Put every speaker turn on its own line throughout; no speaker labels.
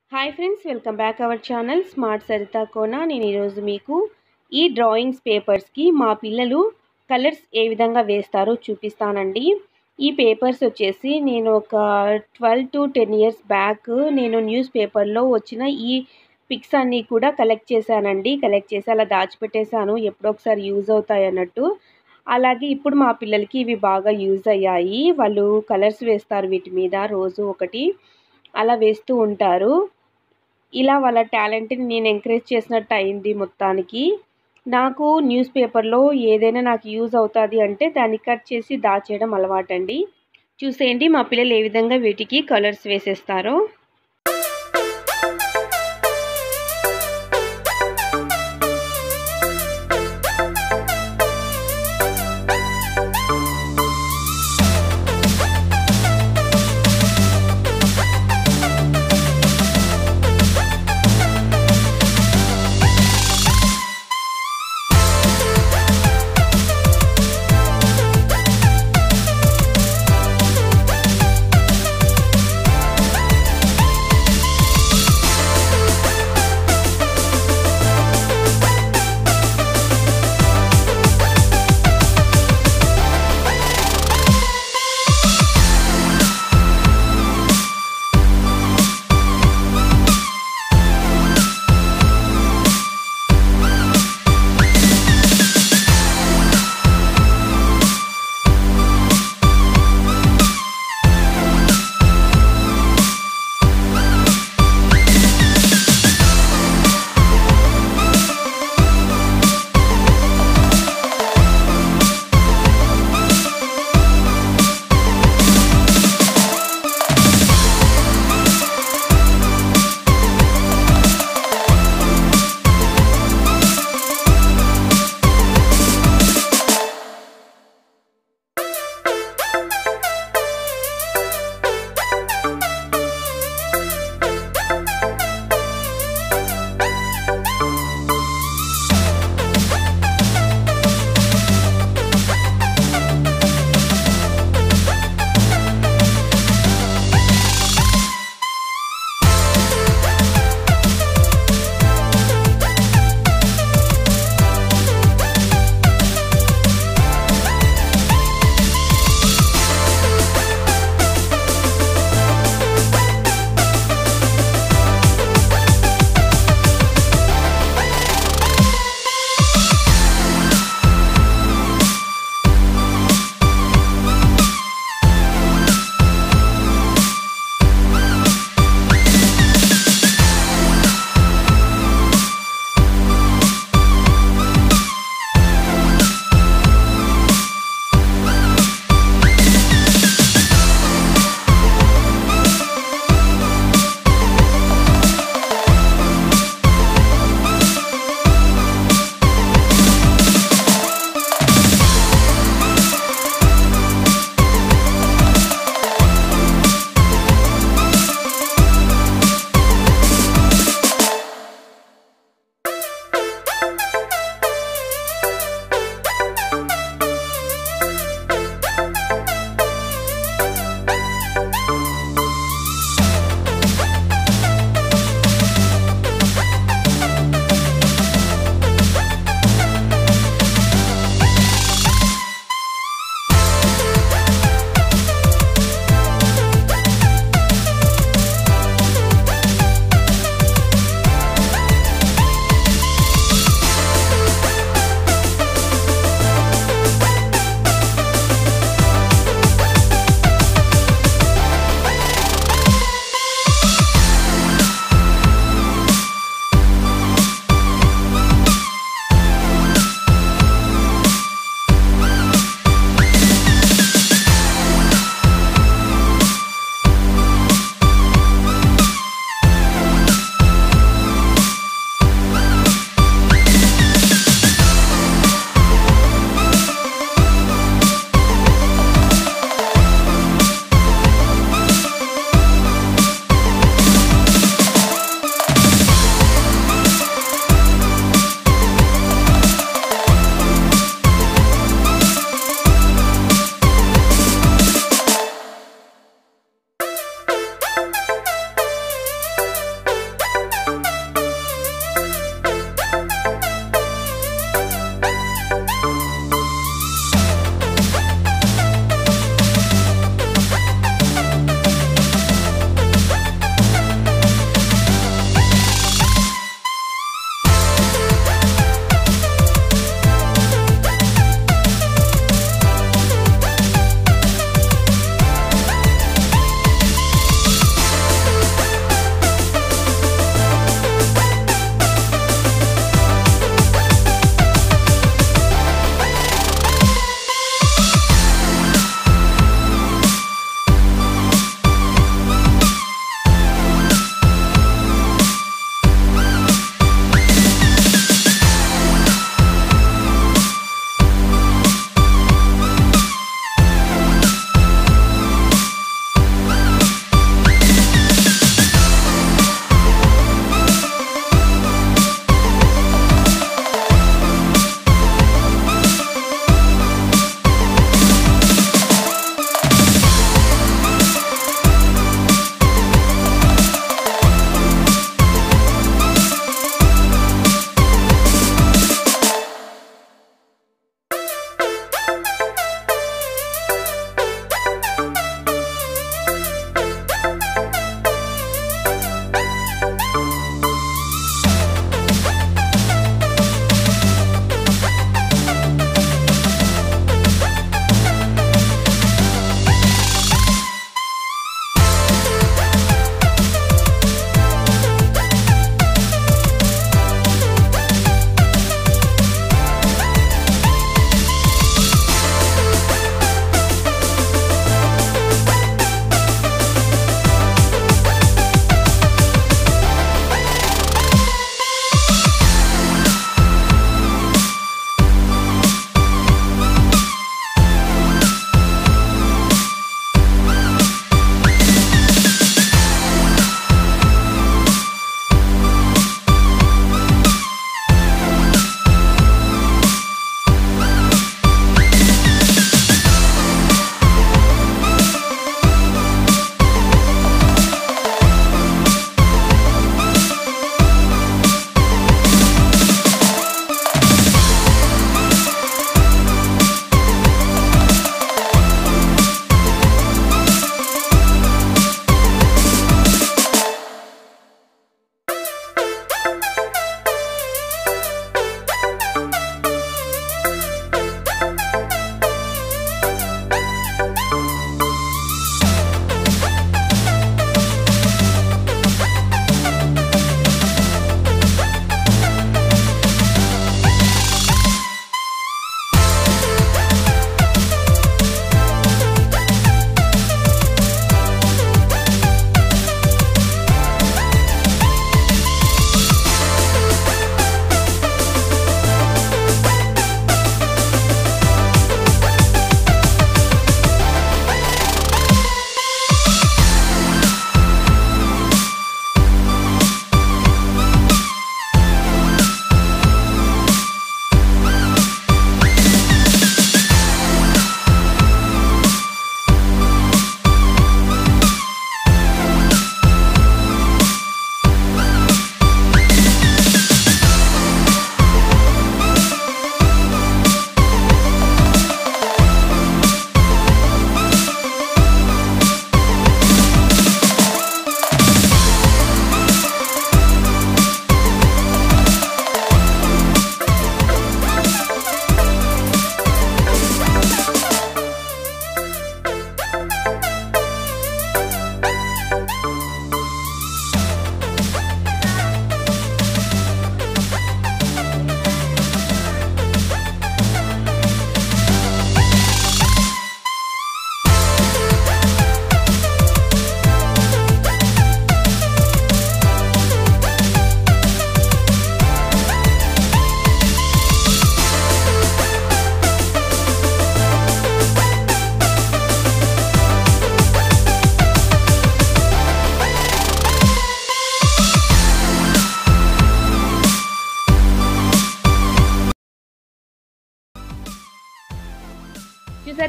hi friends welcome back our channel smart Saritha Kona నేను ఈరోజు మీకు ఈ డ్రాయింగ్స్ పేపర్స్కి మా పిల్లలు కలర్స్ ఏ విధంగా వేస్తారో చూపిస్తానండి ఈ పేపర్స్ వచ్చేసి నేను ఒక twelve to ten years back నేను న్యూస్ పేపర్లో వచ్చిన ఈ పిక్స్ అన్నీ కూడా కలెక్ట్ చేశానండి కలెక్ట్ చేసి అలా దాచిపెట్టేశాను ఎప్పుడో ఒకసారి యూజ్ అవుతాయి అన్నట్టు అలాగే ఇప్పుడు మా పిల్లలకి ఇవి బాగా యూజ్ అయ్యాయి వాళ్ళు కలర్స్ వేస్తారు వీటి మీద రోజు ఒకటి అలా వేస్తూ ఉంటారు ఇలా వాళ్ళ టాలెంట్ని నేను ఎంకరేజ్ చేసినట్టు అయింది మొత్తానికి నాకు న్యూస్ పేపర్లో ఏదైనా నాకు యూజ్ అవుతుంది అంటే దాన్ని కట్ చేసి దాచేయడం అలవాటండి చూసేయండి మా పిల్లలు ఏ విధంగా వీటికి కలర్స్ వేసేస్తారో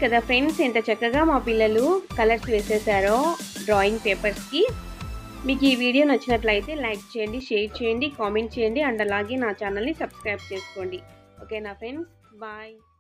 కదా ఫ్రెండ్స్ ఎంత చక్కగా మా పిల్లలు కలర్స్ వేసేసారో డ్రాయింగ్ పేపర్స్కి మీకు ఈ వీడియో నచ్చినట్లయితే లైక్ చేయండి షేర్ చేయండి కామెంట్ చేయండి అండ్ అలాగే నా ఛానల్ని సబ్స్క్రైబ్ చేసుకోండి ఓకేనా ఫ్రెండ్స్ బాయ్